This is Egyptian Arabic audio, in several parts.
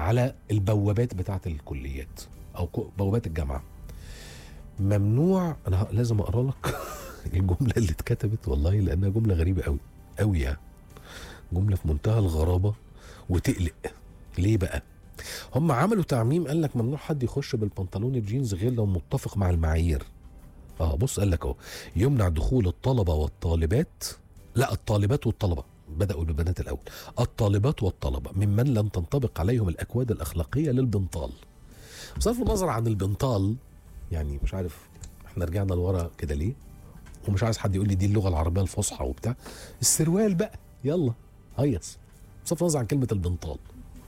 على البوابات بتاعه الكليات او كو- بوابات الجامعه ممنوع انا ه- لازم اقرا لك الجمله اللي اتكتبت والله لانها جمله غريبه قوي قوي يعني جمله في منتهى الغرابه وتقلق ليه بقى هم عملوا تعميم قال لك ممنوع حد يخش بالبنطلون الجينز غير لو متفق مع المعايير اه بص قال لك اهو يمنع دخول الطلبه والطالبات لا الطالبات والطلبه بداوا بالبنات الاول الطالبات والطلبه ممن لم تنطبق عليهم الاكواد الاخلاقيه للبنطال بصرف النظر عن البنطال يعني مش عارف احنا رجعنا لورا كده ليه ومش عايز حد يقول لي دي اللغه العربيه الفصحى وبتاع السروال بقى يلا هيص بصرف النظر عن كلمه البنطال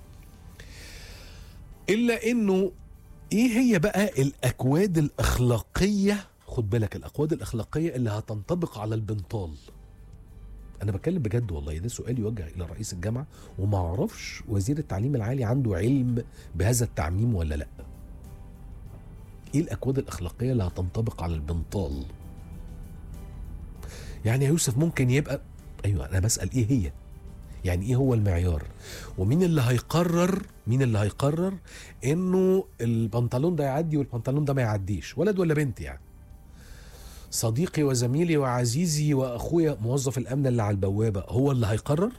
الا انه ايه هي بقى الاكواد الاخلاقيه خد بالك الاكواد الاخلاقيه اللي هتنطبق على البنطال انا بتكلم بجد والله ده سؤال يوجه الى رئيس الجامعه وما اعرفش وزير التعليم العالي عنده علم بهذا التعميم ولا لا ايه الاكواد الاخلاقيه اللي هتنطبق على البنطال يعني يا يوسف ممكن يبقى ايوه انا بسال ايه هي يعني ايه هو المعيار ومين اللي هيقرر مين اللي هيقرر انه البنطلون ده يعدي والبنطلون ده ما يعديش ولد ولا بنت يعني صديقي وزميلي وعزيزي واخويا موظف الامن اللي على البوابه هو اللي هيقرر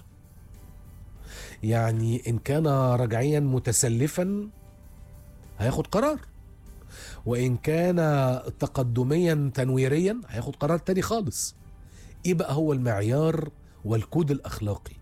يعني ان كان رجعيا متسلفا هياخد قرار وان كان تقدميا تنويريا هياخد قرار تاني خالص ايه بقى هو المعيار والكود الاخلاقي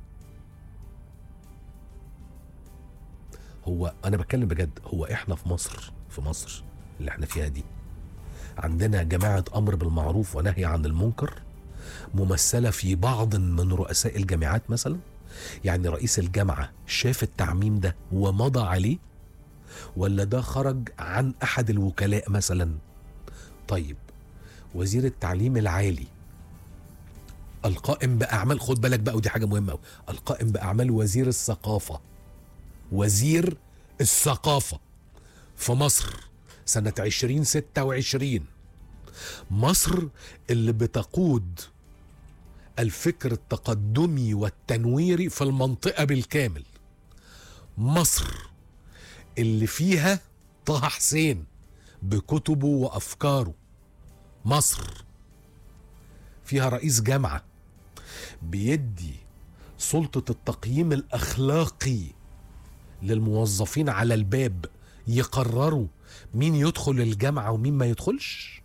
هو انا بتكلم بجد هو احنا في مصر في مصر اللي احنا فيها دي عندنا جماعه امر بالمعروف ونهي عن المنكر ممثله في بعض من رؤساء الجامعات مثلا يعني رئيس الجامعه شاف التعميم ده ومضى عليه ولا ده خرج عن احد الوكلاء مثلا طيب وزير التعليم العالي القائم باعمال خد بالك بقى ودي حاجه مهمه قوي القائم باعمال وزير الثقافه وزير الثقافه في مصر سنه 2026 مصر اللي بتقود الفكر التقدمي والتنويري في المنطقه بالكامل مصر اللي فيها طه حسين بكتبه وافكاره مصر فيها رئيس جامعه بيدي سلطه التقييم الاخلاقي للموظفين على الباب يقرروا مين يدخل الجامعه ومين ما يدخلش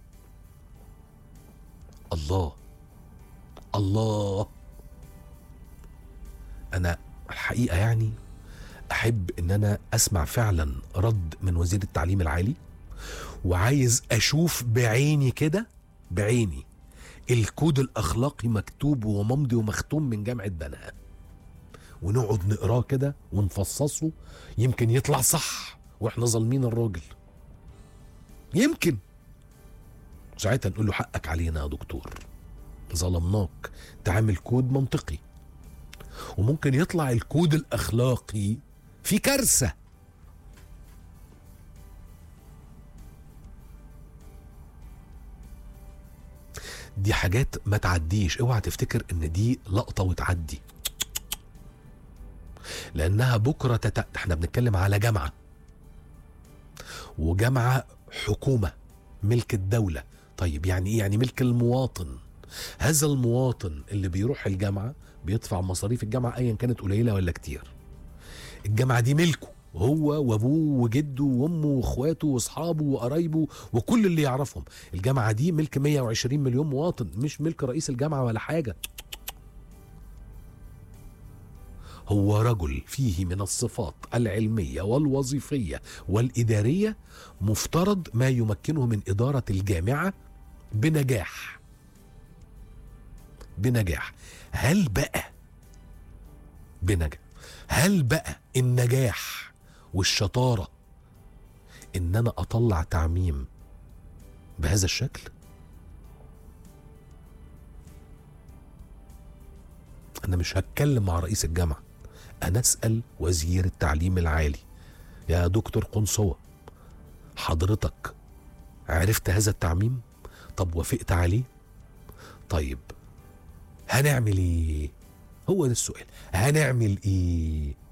الله الله انا الحقيقه يعني احب ان انا اسمع فعلا رد من وزير التعليم العالي وعايز اشوف بعيني كده بعيني الكود الاخلاقي مكتوب وممضي ومختوم من جامعه بنها ونقعد نقراه كده ونفصصه يمكن يطلع صح واحنا ظالمين الراجل يمكن ساعتها نقول له حقك علينا يا دكتور ظلمناك تعمل كود منطقي وممكن يطلع الكود الاخلاقي في كارثه دي حاجات ما تعديش اوعى تفتكر ان دي لقطه وتعدي لانها بكره تت... احنا بنتكلم على جامعه وجامعه حكومه ملك الدوله طيب يعني ايه يعني ملك المواطن هذا المواطن اللي بيروح الجامعه بيدفع مصاريف الجامعه ايا كانت قليله ولا كتير الجامعه دي ملكه هو وابوه وجده وامه واخواته واصحابه وقرايبه وكل اللي يعرفهم الجامعه دي ملك 120 مليون مواطن مش ملك رئيس الجامعه ولا حاجه هو رجل فيه من الصفات العلميه والوظيفيه والاداريه مفترض ما يمكنه من اداره الجامعه بنجاح بنجاح هل بقى بنجاح هل بقى النجاح والشطاره ان انا اطلع تعميم بهذا الشكل انا مش هتكلم مع رئيس الجامعه انا اسال وزير التعليم العالي يا دكتور قنصوه حضرتك عرفت هذا التعميم طب وافقت عليه طيب هنعمل ايه هو ده السؤال هنعمل ايه